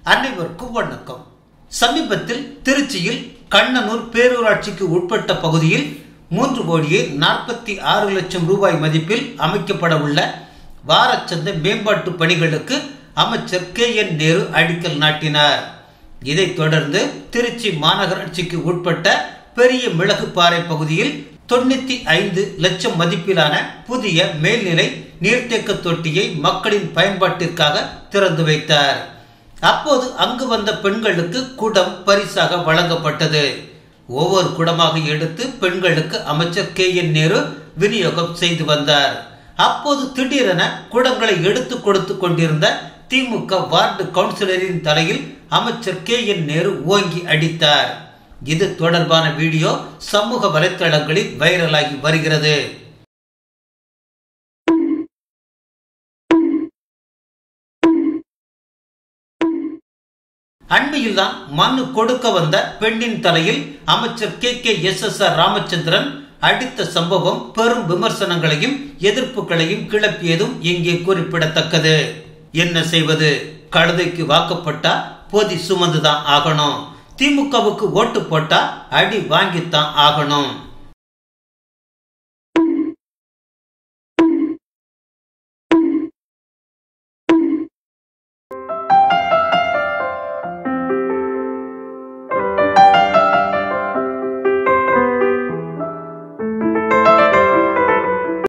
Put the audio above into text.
அனைவருக்கும் வணக்கம் சமீபத்தில் திருச்சியில் கண்ணனூர் பேரூராட்சிக்கு உட்பட்ட பகுதியில் மூன்று கோடியே நாற்பத்தி ஆறு லட்சம் ரூபாய் மதிப்பில் அமைக்கப்பட உள்ள வாரச்சந்தை மேம்பாட்டு பணிகளுக்கு அமைச்சர் கே என் நேரு அடிக்கல் நாட்டினார் இதைத் தொடர்ந்து திருச்சி மாநகராட்சிக்கு உட்பட்ட பெரிய மிளகுப்பாறை பகுதியில் தொண்ணூத்தி ஐந்து லட்சம் மதிப்பிலான புதிய மேல்நிலை நீர்த்தேக்க தொட்டியை மக்களின் பயன்பாட்டிற்காக திறந்து வைத்தார் அப்போது அங்கு வந்த பெண்களுக்கு குடம் பரிசாக வழங்கப்பட்டது ஒவ்வொரு குடமாக எடுத்து பெண்களுக்கு அமைச்சர் கே என் நேரு விநியோகம் செய்து வந்தார் அப்போது திடீரென குடங்களை எடுத்து கொடுத்து கொண்டிருந்த திமுக வார்டு கவுன்சிலரின் தலையில் அமைச்சர் கே என் நேரு ஓங்கி அடித்தார் இது தொடர்பான வீடியோ சமூக வலைத்தளங்களில் வைரலாகி வருகிறது அண்மையில்தான் மனு கொடுக்க வந்த பெண்ணின் தலையில் அமைச்சர் K K S S R Ramachandran அடித்த சம்பவம் பெரும் விமர்சனங்களையும் எதிர்ப்புகளையும் கிளப்பியதும் இங்கே குறிப்பிடத்தக்கது என்ன செய்வது கழுதைக்கு வாக்கப்பட்டா பொதி சுமந்துதான் ஆகணும் திமுகவுக்கு ஓட்டு போட்டா அடி வாங்கித்தான் ஆகணும்